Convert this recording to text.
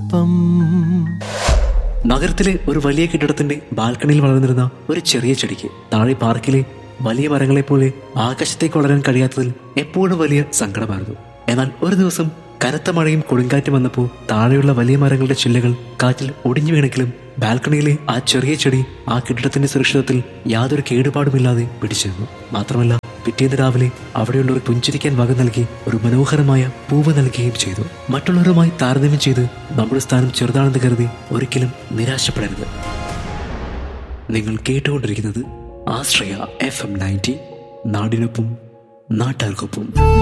പുഷ്പം നഗരത്തിലെ ഒരു വലിയ കെട്ടിടത്തിന്റെ ബാൽക്കണിയിൽ വളർന്നിരുന്ന ഒരു ചെറിയ ചെടിക്ക് താഴെ പാർക്കിലെ വലിയ മരങ്ങളെ പോലെ ആകാശത്തേക്ക് വളരാൻ കഴിയാത്തതിൽ എപ്പോഴും വലിയ സങ്കടമായിരുന്നു എന്നാൽ ഒരു ദിവസം കനത്ത മഴയും കൊടുങ്കാറ്റും വന്നപ്പോൾ താഴെയുള്ള വലിയ മരങ്ങളുടെ ചില്ലകൾ കാറ്റിൽ ഒടിഞ്ഞു വീണെങ്കിലും ബാൽക്കണിയിലെ ആ ചെറിയ ചെടി ആ കെട്ടിടത്തിന്റെ സുരക്ഷിതത്തിൽ യാതൊരു കേടുപാടുമില്ലാതെ പിടിച്ചിരുന്നു മാത്രമല്ല പിറ്റേന്ന് രാവിലെ അവിടെയുള്ളവർ പുഞ്ചിരിക്കാൻ വക നൽകി ഒരു മനോഹരമായ പൂവ് നൽകുകയും ചെയ്തു മറ്റുള്ളവരുമായി താരതമ്യം ചെയ്ത് നമ്മുടെ സ്ഥാനം ചെറുതാണെന്ന് കരുതി ഒരിക്കലും നിരാശപ്പെടരുത് നിങ്ങൾ കേട്ടുകൊണ്ടിരിക്കുന്നത് ആശ്രയ എഫ് എം നയൻറ്റി നാടിനൊപ്പം നാട്ടാർക്കൊപ്പം